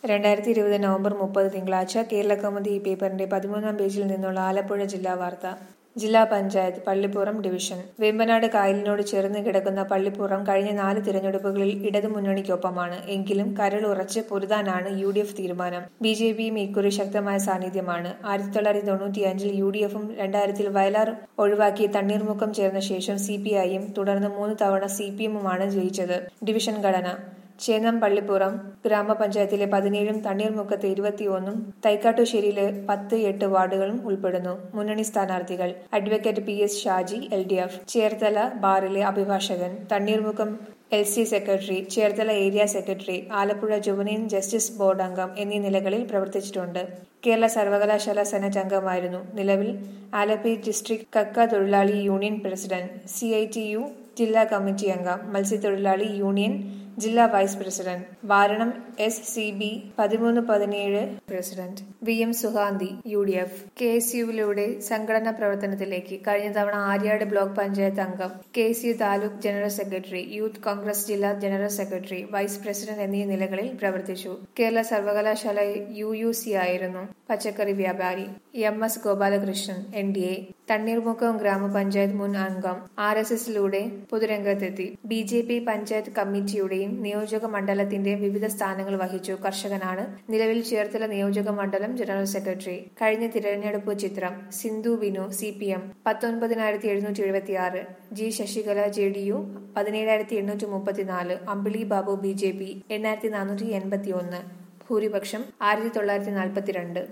രണ്ടായിരത്തി ഇരുപത് നവംബർ മുപ്പത് തിങ്കളാഴ്ച കേരളകൗമുദി ഈ പേപ്പറിന്റെ പതിമൂന്നാം പേജിൽ നിന്നുള്ള ആലപ്പുഴ ജില്ലാ വാർത്ത ജില്ലാ പഞ്ചായത്ത് പള്ളിപ്പുറം ഡിവിഷൻ വേമ്പനാട് കായലിനോട് ചേർന്ന് കിടക്കുന്ന പള്ളിപ്പുറം കഴിഞ്ഞ നാല് തിരഞ്ഞെടുപ്പുകളിൽ ഇടതുമുന്നണിക്കൊപ്പമാണ് എങ്കിലും കരളുറച്ച് പൊരുതാനാണ് യു ഡി എഫ് തീരുമാനം ബി ജെ പിയും ഇക്കുറി ശക്തമായ സാന്നിധ്യമാണ് ആയിരത്തി തൊള്ളായിരത്തി തൊണ്ണൂറ്റിയഞ്ചിൽ യു ഡി എഫും രണ്ടായിരത്തിൽ വയലാർ ഒഴിവാക്കി തണ്ണീർമുക്കം ചേർന്ന ശേഷം സി പി ഐയും തുടർന്ന് മൂന്ന് തവണ സി പി എമ്മുമാണ് ജയിച്ചത് ഡിവിഷൻ ഘടന ചേന്നം പള്ളിപ്പുറം ഗ്രാമപഞ്ചായത്തിലെ പതിനേഴും തണ്ണീർമുക്കത്ത് ഇരുപത്തിയൊന്നും തൈക്കാട്ടുശ്ശേരിയിലെ പത്ത് എട്ട് വാർഡുകളും ഉൾപ്പെടുന്നു മുന്നണി സ്ഥാനാർത്ഥികൾ advocate P S Shaji L D F Cherthala ബാറിലെ അഭിഭാഷകൻ Thanneermukkam L C secretary Cherthala area secretary Alappuzha juvenile justice board അംഗം എന്നീ നിലകളിൽ പ്രവർത്തിച്ചിട്ടുണ്ട് കേരള സർവകലാശാല സെനറ്റ് അംഗമായിരുന്നു നിലവിൽ ആലപ്പി ഡിസ്ട്രിക്ട് കക്ക തൊഴിലാളി union president C I T U ജില്ലാ കമ്മിറ്റി അംഗം മത്സ്യത്തൊഴിലാളി യൂണിയൻ ജില്ലാ vice president Varanam S C B പതിമൂന്ന് പതിനേഴ് president V M Suhanthi U D F K S യുവിലൂടെ സംഘടനാ പ്രവർത്തനത്തിലേക്ക് കഴിഞ്ഞ തവണ ആര്യാട് ബ്ലോക്ക് പഞ്ചായത്ത് അംഗം K S U taluk general secretary youth Congress ജില്ലാ ജനറൽ സെക്രട്ടറി വൈസ് പ്രസിഡന്റ് എന്നീ നിലകളിൽ പ്രവർത്തിച്ചു കേരള സർവകലാശാല യു യു സി ആയിരുന്നു പച്ചക്കറി വ്യാപാരി M S Gopalakrishnan N D A Thanneermukkam ഗ്രാമപഞ്ചായത്ത് മുൻ അംഗം ആർ എസ് എസിലൂടെ പൊതുരംഗത്തെത്തി ബി ജെ പി പഞ്ചായത്ത് കമ്മിറ്റിയുടെയും നിയോജക മണ്ഡലത്തിന്റെയും വിവിധ സ്ഥാനങ്ങൾ വഹിച്ചു കർഷകനാണ് നിലവിൽ ചേർത്തല നിയോജക മണ്ഡലം ജനറൽ സെക്രട്ടറി കഴിഞ്ഞ തിരഞ്ഞെടുപ്പ് ചിത്രം Sindhu Vinu C P M പത്തൊൻപതിനായിരത്തി എഴുന്നൂറ്റി എഴുപത്തി ആറ് G Sasikala J D U പതിനേഴായിരത്തി എണ്ണൂറ്റി മുപ്പത്തിനാല് Ambili Babu B J P എണ്ണായിരത്തി നാനൂറ്റി എൺപത്തി ഒന്ന് ഭൂരിപക്ഷം ആയിരത്തി തൊള്ളായിരത്തി നാൽപ്പത്തിരണ്ട്